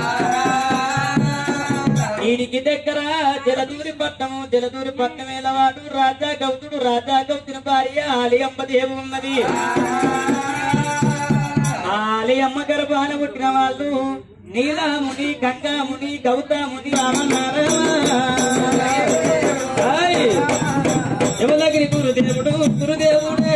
వీడికి దగ్గర జలదూరి పట్టము జలదూరి పట్టం వాడు రాజా గౌతుడు రాజా గౌతుని భార్య ఆలియమ్మ దేవి ఉన్నది ఆలియమ్మ గర్భాన పుట్టిన వాళ్ళు నీలాముని గంగాముని గౌతముని ఎవలగిరి గురుదేవుడు గురుదేవుడే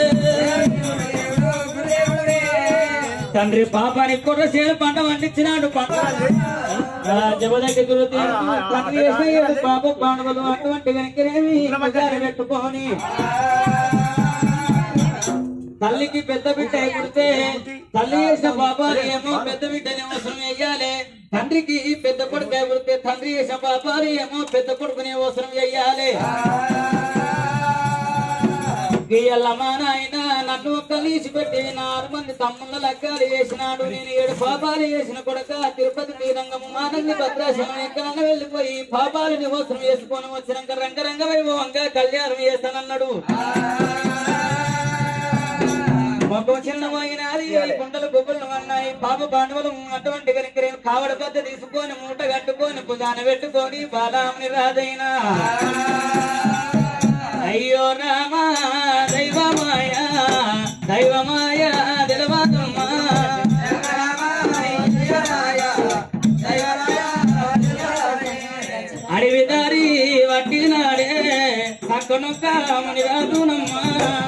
తండ్రి పాపాని కుర్ర చేను పంట పండించినాడు పంట జమదగ్గి గురుదేవుడు తండ్రి చేసిన ఏడు పాప పాండవులు అటువంటి వెనకనేమి బజారు పెట్టుకొని తల్లికి పెద్ద బిడ్డ పుడితే తల్లి చేసిన పాపాలు ఏమో పెద్ద బిడ్డని అవసరం వేయాలి తండ్రికి పెద్ద కొడుకు పుడితే తండ్రి చేసిన పాపాలు ఏమో పెద్ద కొడుకుని అవసరం వేయాలి గీయల్లమ్మా నాయన నన్ను కలిసి పెట్టి నాలుగు మంది తమ్ముళ్ళ లగ్గాలు చేసినాడు నేను ఏడు పాపాలు చేసిన కొడక తిరుపతి శ్రీరంగము మానంది భద్రాశ్రమం ఎక్కడన్నా వెళ్ళిపోయి పాపాలు నివసనం చేసుకొని వచ్చినాక రంగరంగ వైభవంగా కళ్యాణం చేస్తానన్నాడు మొక్క చిన్నమైనది కుండలు గుబ్బలు అన్నాయి పాప పాండవులు అటువంటి కనుక కావడ పెద్ద తీసుకొని మూట కట్టుకొని పుదాన పెట్టుకొని బాలాముని రాజైనా అయ్యో రామా దైవమాయ దైవమాయ దిలవాదమ్మా అడవి దారి వట్టినాడే పక్కనొక్క ముని రాదునమ్మా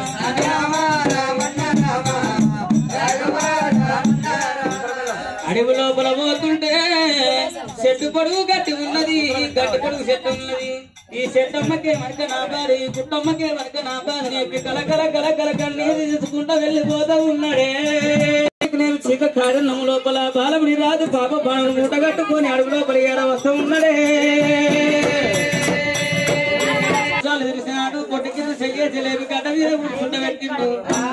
అడవి లోపల పోతుంటే చెట్టు పొడుగు గట్టి ఉన్నది గట్టి పొడుగు చెట్టు ఉన్నది ఈ చెట్టమ్మకే మనక నా బారి ఈ పుట్టమ్మకే మనక నా బారి చెప్పి కలకల కలకల కన్నీరు తీసుకుంటా వెళ్ళిపోతా ఉన్నాడే నేను చీక కారణం లోపల బాలముని రాదు పాప బాణం మూట కట్టుకొని అడుగు లోపల ఏడ వస్తూ ఉన్నాడే చాలు తెలిసినాడు పొట్టి కింద చెయ్యే జిలేబి గడ్డ మీద కూర్చుంట పెట్టిండు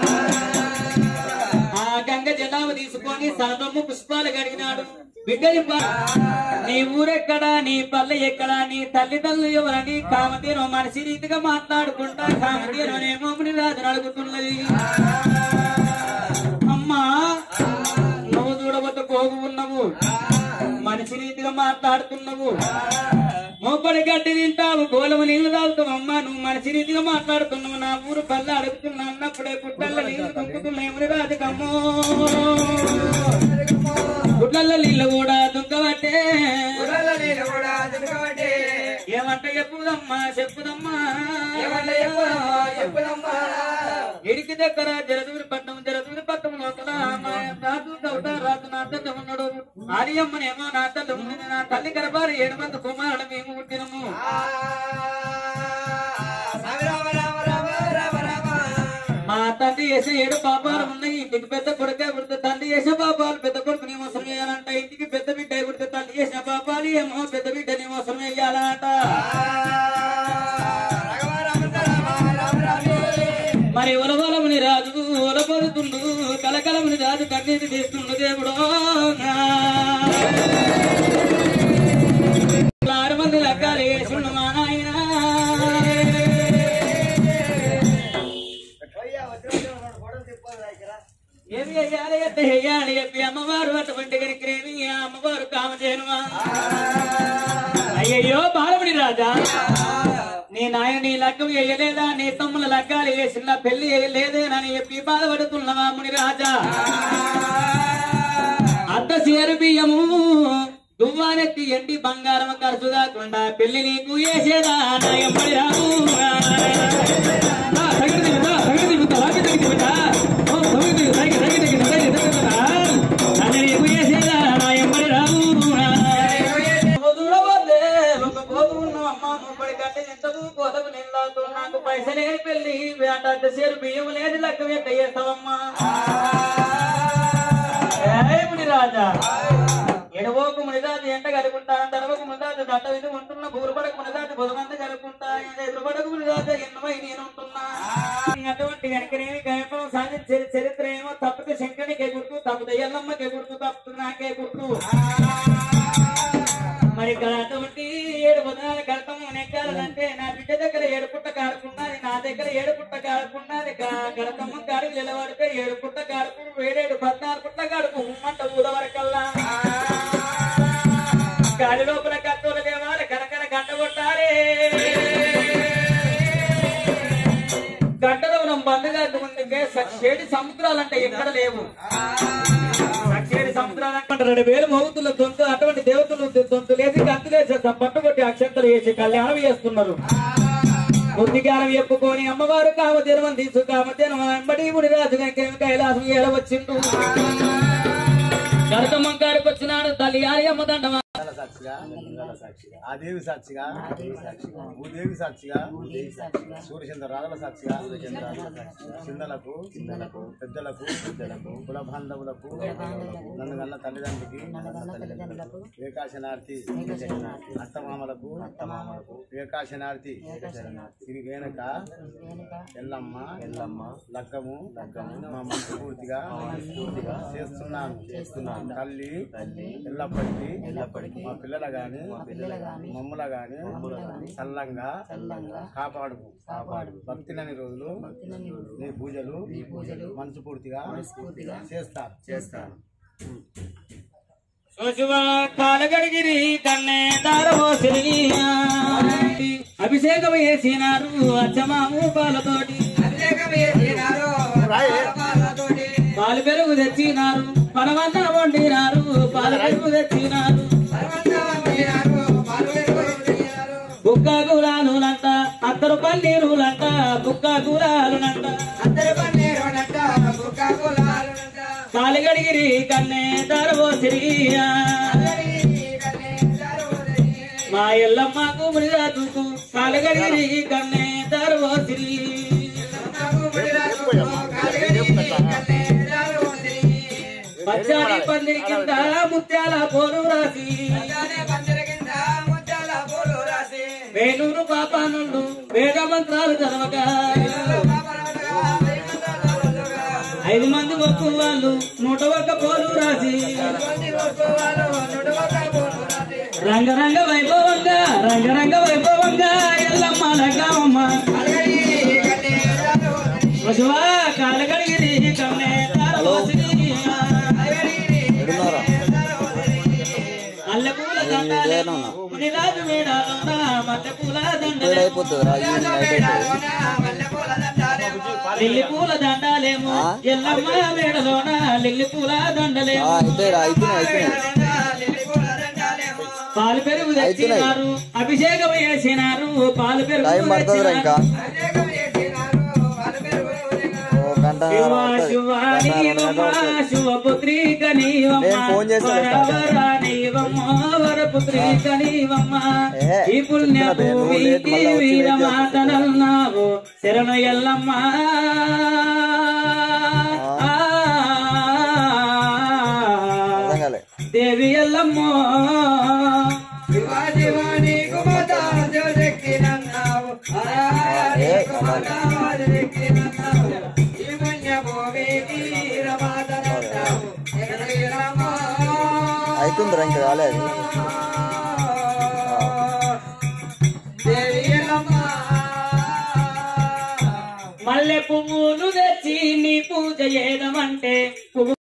ఆ గంగ జలాలు తీసుకొని సనదమ్ము పుష్పాలు కడిగినాడు బిడ్డని పా- నీ ఊరెక్కడా నీ పల్లె ఎక్కడా నీ తల్లిదండ్రులు ఎవరని కామతీరం మనిషి రీతిగా మాట్లాడుకుంటా కామతీరం నేమోముని రాజు అడుగుతున్నది అమ్మా నువ్వు చూడబోత పోగు ఉన్నావు మనిషి రీతిగా మాట్లాడుతున్నావు మోపడి గడ్డి తింటావు గోలము నీళ్లు తాగుతావు అమ్మా నువ్వు మనిషి రీతిగా మాట్లాడుతున్నావు నా ఊరు పల్లె అడుగుతున్నా అన్నప్పుడే పుట్టల్లో నీళ్లు దుంకుతున్నాయి రాజకమ్మో గుడ్లల్లో నీళ్ళు కూడా దుంకబట్టే ఏమంట చెప్పుదమ్మా చెప్పుదమ్మా ఇడికి దగ్గర జలదూరి పట్నం జలదూరి పట్నం లోపల మా రాజు గౌడ రాజు నా తల్లి ఉన్నాడు ఆర్యమ్మనేమో నా తల్లి ఉంది నా తల్లి గర్భారు ఏడు మంది కుమారుడు మేము పుట్టినము మా తండ్రి చేసే ఏడు పాపాలు ఉన్నాయి ఇంటికి పెద్ద కొడుకే పుడితే తండ్రి చేసే పాపాలు పెద్ద కొడుకుని మోసం చేయాలంట ఇంటికి పెద్ద బిడ్డ పుడితే తల్లి చేసిన పాపాలు ఏమో పెద్ద బిడ్డని మోసం చేయాలంట మరి ఉలవలముని రాజు ఉలపడుతుండు కలకలముని రాజు కన్నీటి తీస్తుండు దేవుడు ఆరు మంది లగ్గాలు వేసిండు మా నాయన ఏమి అయ్యాలి ఎట్ట చెయ్యాలి చెప్పి అమ్మవారు అటువంటి గరిక్రేమి ఆ అమ్మవారు కామచేనుమా అయ్యయ్యో బాలముని రాజా నీ నాయన నీ లగ్గం వేయలేదా నీ తమ్ముల లగ్గాలు వేసిన పెళ్లి వేయలేదేనని చెప్పి బాధపడుతున్నవా ముని రాజా అత్త సేరు బియ్యము దువ్వానెత్తి ఎండి బంగారం ఖర్చు కాకుండా పెళ్లి నీకు వేసేదా నాయమ్మడి రాము పైసలే పెళ్లి వేట సేరు బియ్యం లేదు లెక్క ఎట్ట చేస్తావమ్మా ఏముని రాజా ఎడవోకు మునిదాది ఎంట కలుపుకుంటా తడవకు మునిదాది దట్ట ఇది ఉంటున్న బూరుపడకు మునిదాది బుధమంత కలుపుకుంటా ఎదురుపడకు మునిదాది ఎన్నమై నేను ఉంటున్నా అటువంటి కనుకనేమి గైపం సాధించే చరిత్ర ఏమో తప్పితే శంకరికే గుర్తు తప్పితే ఎల్లమ్మకే గుర్తు తప్పితే నాకే గుర్తు మరి ఇక్కడ అటువంటి ఏడు బుధనాలు కడతాము నెక్కాలంటే నా బిడ్డ దగ్గర ఏడు పుట్ట కాడుకున్నది నా దగ్గర ఏడు పుట్ట కాడుకున్నది కడతమ్మ కాడు నిలబడితే ఏడు పుట్ట కాడుకు వేడేడు పద్నాలుగు పుట్ట కాడుకు ఉమ్మంట ఊర వరకల్లా గాలి లోపల కత్తులు దేవాలి కనకన గంట కొట్టారే గంటలో మనం బంధుగా ముందుకే సక్షేడి సముద్రాలు అంటే ఎక్కడ లేవు సక్షేడి సముద్రాలు అంటే రెండు వేలు మౌతుల దొంతు అటువంటి దేవతలు దొంతు లేసి గంతులేసి పట్టుకొట్టి అక్షంతలు వేసి కళ్యాణం చేస్తున్నారు బుద్ధికారం చెప్పుకొని అమ్మవారు కామధేనం తీసు కామధేనం వెంబడి ముడి రాజు కైలాసం ఏల వచ్చిండు గరతమ్మ గారికి వచ్చినాడు తల్లి ఆరి అమ్మ దండమా సాక్షిగా ఆ దేవి సాక్షిగా భూదేవి సాక్షిగా సూర్యచంద్ర రాజుల సాక్షిగా చిన్నలకు చిన్నలకు పెద్దలకు పెద్దలకు కుల బాంధవులకు నన్ను గల్ల తల్లిదండ్రికి ఏకాశనార్థి అత్తమామలకు అత్తమామలకు ఏకాశనార్థి తిరిగి వెనక ఎల్లమ్మ ఎల్లమ్మ లగ్గము లగ్గము మా మనసు పూర్తిగా పూర్తిగా చేస్తున్నాను చేస్తున్నాను తల్లి తల్లి ఎల్లప్పటికీ ఎల్లప్పటికీ మా పిల్లల గాని మమ్ముల గాని చల్లంగా చల్లంగా కాపాడు కాపాడు భక్తిలని రోజులు నీ పూజలు నీ పూజలు మనసు పూర్తిగా పూర్తిగా చేస్తాను చేస్తాను శోశువ కాలగడిగిరి కన్నే దారమోసిరి అభిషేకం చేసినారు అచ్చమాము పాలతోటి పాలు పెరుగు తెచ్చినారు పరమంత వండినారు పాలు పెరుగు తెచ్చినారు బుక్క గులాలులంట అత్తరు పన్నీరులంట బుక్క గులాలులంట కాలిగడిగిరి కన్నే దారమోసిరి మా ఎల్లమ్మకు మునిరాజుకు కాలిగడిగిరి కన్నే దారమోసిరి పచ్చాని పందిరి కింద ముత్యాల పోరు రాసి వేణును పాపానులు వేద మంత్రాలు చదవగా ఐదు మంది ఒక్క వాళ్ళు నూట ఒక్క పోలు రాసి రంగరంగ వైభవంగా రంగరంగ వైభవంగా ఎల్లమ్మ లంగమ్మ పశువా కాలగడిగిరి కమ్మే తారవసిరి అల్లె పూల దండాలేమో మునిరాజు మేడాలోన మల్లె పూల దండలేమో అయిపోతుంది లిల్లి పూల దండాలేమో ఎల్లమ్మ మేడలోన లిల్లి పూల దండలేమో అయిపోయి అయిపోయినాయి అయిపోయినాయి పాలు పెరుగు తెచ్చినారు అభిషేకం చేసినారు పాలు పెరుగు టైం పడుతుందిరా ఇంకా తెచ్చినారు. ఓ గంట శివ శివ నీవమ్మ శివపుత్రిక నీవమ్మ నేను ఫోన్ చేస్తాను. వరవర నీవమ్మ వరపుత్రిక నీవమ్మ ఏ, ఈ పుణ్య చెప్తున్నా బే, నువ్వు లేట్ భూమికి మళ్ళా వచ్చి వెయిట్ వీరమాతనన్నావు శరణు ఎల్లమ్మ అర్థం కాలే దేవి ఎల్లమ్మ ఏ, అవుతుందిరా ఇంకా కాలేదు మల్లె పువ్వులు తెచ్చి నీ పూజ చేయడమంటే పువ్వు